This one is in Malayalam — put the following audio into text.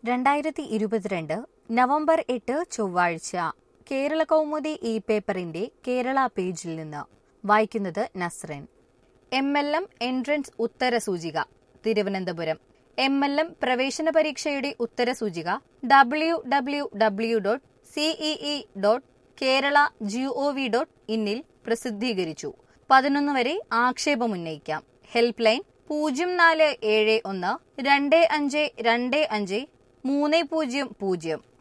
രണ്ടായിരത്തി ഇരുപത്തിരണ്ട് നവംബർ എട്ട് ചൊവ്വാഴ്ച കേരള കൗമുദി ഇ പേപ്പറിന്റെ കേരള പേജിൽ നിന്ന് വായിക്കുന്നത് Nasran M L M entrance ഉത്തരസൂചിക തിരുവനന്തപുരം എം എൽ എം പ്രവേശന പരീക്ഷയുടെ ഉത്തരസൂചിക W W W dot CEE dot Kerala GOV dot ഇന്നിൽ പ്രസിദ്ധീകരിച്ചു പതിനൊന്ന് വരെ ആക്ഷേപമുന്നയിക്കാം ഹെൽപ്പ് ലൈൻ പൂജ്യം നാല് ഏഴ് ഒന്ന് രണ്ട് അഞ്ച് രണ്ട് അഞ്ച് മൂന്ന് പൂജ്യം പൂജ്യം